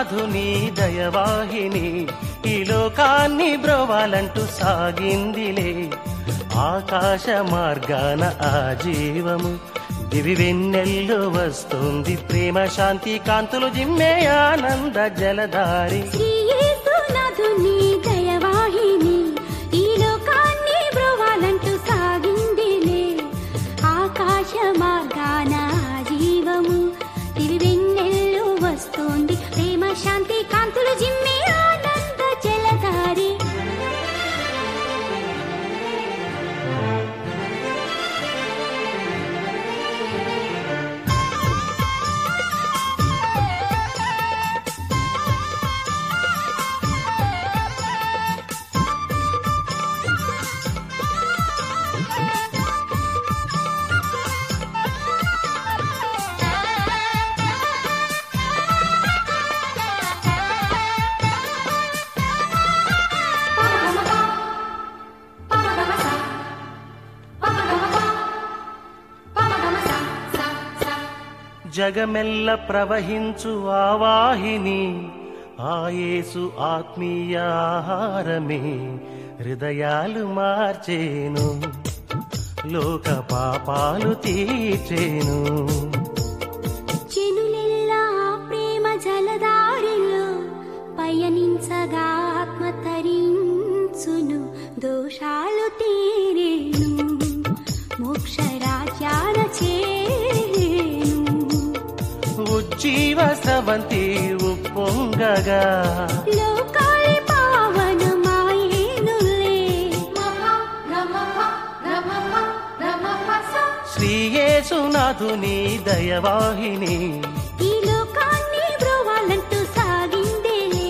యేసునాథుని దయవాహిని ఈ లోకాన్ని బ్రోవాలంటూ సాగిందిలే ఆకాశ మార్గాన ఆ జీవము దివి వెన్నెల్లో వస్తుంది ప్రేమ శాంతి కాంతులు జిమ్మే ఆనంద జలధారి శ్రీ యేసునాథుని దయవాహిని ఈ లోకాన్ని బ్రోవాలంటూ సాగిందిలే ఆకాశ మార్గాన ఆ జీవము తిరి వెన్నెల్లో వస్తోంది ప్రేమ శాంతి కాంతులు జిమ్మే ఆనంద జలధారి జగమెల్ల ప్రవహించు ఆవాహిని ఆయేసు ఆత్మీయ ఆహారమే హృదయాలు మార్చేను లోక పాపాలు తీర్చేను చెనులెల్లా ప్రేమ జలదారిలో పయనించగా ఆత్మ తరించును దోషాలు తీరేను మోక్ష రాజ్యాన చేరేను ఉజ్జీవ స్రవంతి ఉప్పొంగగా లోకాలి పావనమాయేనులే శ్రీయేసునాథుని దయవాహిని ఈ లోకాన్ని బ్రోవాలంటూ సాగిందేలే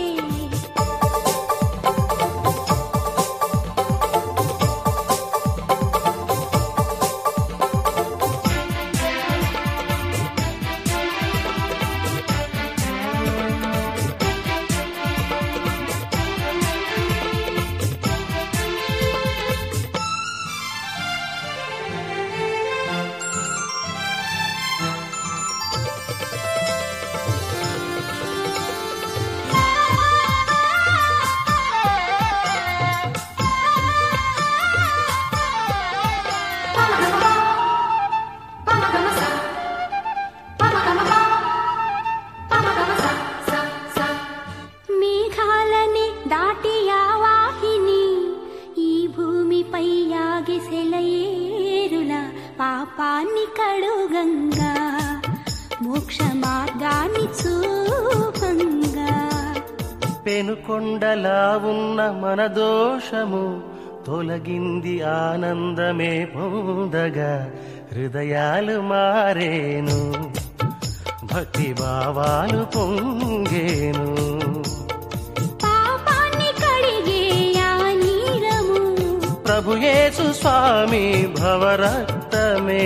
మేఘాలని దాటి ఆ వాహిని ఈ భూమిపై యాగిసెలయేరుల పాపాన్ని కడుగంగా మోక్ష మార్గాన్ని చూపంగా పెనుకొండలా ఉన్న మన దోషము తొలగింది ఆనందమే పొందగా హృదయాలు మారేను భక్తి భావాలు పొంగేను పాపాన్ని కడిగే ఆ నీరము ప్రభుయేసు స్వామి భవరక్తమే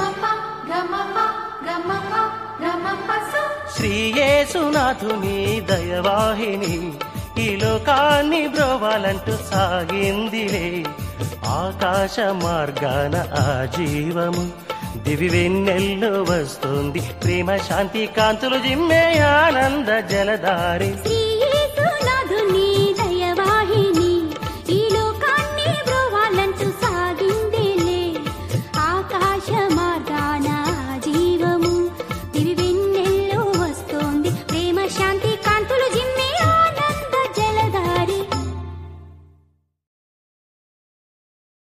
శ్రీయేసునాథుని దయవాహిని ఈ లోకాన్ని బ్రోవాలంటూ సాగిందిలే ఆకాశ మార్గాన ఆ జీవము దివి వెన్నెల్లో వస్తుంది ప్రేమ శాంతి కాంతులు జిమ్మే ఆనంద జలధారి శ్రీ